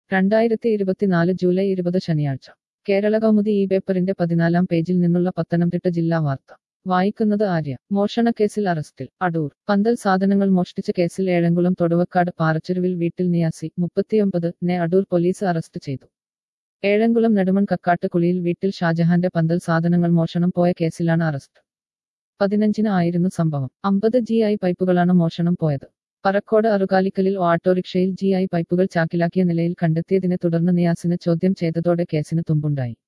രണ്ടായിരത്തി ഇരുപത്തിനാല് ജൂലൈ ഇരുപത് ശനിയാഴ്ച കേരള കൗമുദി ഈ പേപ്പറിന്റെ പതിനാലാം പേജിൽ നിന്നുള്ള പത്തനംതിട്ട ജില്ലാ വാർത്ത വായിക്കുന്നത് ആര്യ മോഷണക്കേസിൽ അറസ്റ്റിൽ അടൂർ പന്തൽ സാധനങ്ങൾ മോഷ്ടിച്ച കേസിൽ ഏഴംകുളം തൊടുവക്കാട് പാറച്ചെരുവിൽ വീട്ടിൽ നിയാസി മുപ്പത്തിയൊമ്പത് നെ അടൂർ പോലീസ് അറസ്റ്റ് ചെയ്തു ഏഴംകുളം നെടുമൺ കക്കാട്ട് കുളിയിൽ വീട്ടിൽ ഷാജഹാന്റെ പന്തൽ സാധനങ്ങൾ മോഷണം പോയ കേസിലാണ് അറസ്റ്റ് പതിനഞ്ചിന് ആയിരുന്നു സംഭവം അമ്പത് ജി ഐ പൈപ്പുകളാണ് മോഷണം പോയത് പറക്കോട് അറുകാലിക്കലിൽ ഓട്ടോറിക്ഷയിൽ ജി ഐ പൈപ്പുകൾ ചാക്കിലാക്കിയ നിലയിൽ കണ്ടെത്തിയതിനെ തുടർന്ന് നിയാസിനെ ചോദ്യം ചെയ്തതോടെ കേസിന് തുമ്പുണ്ടായി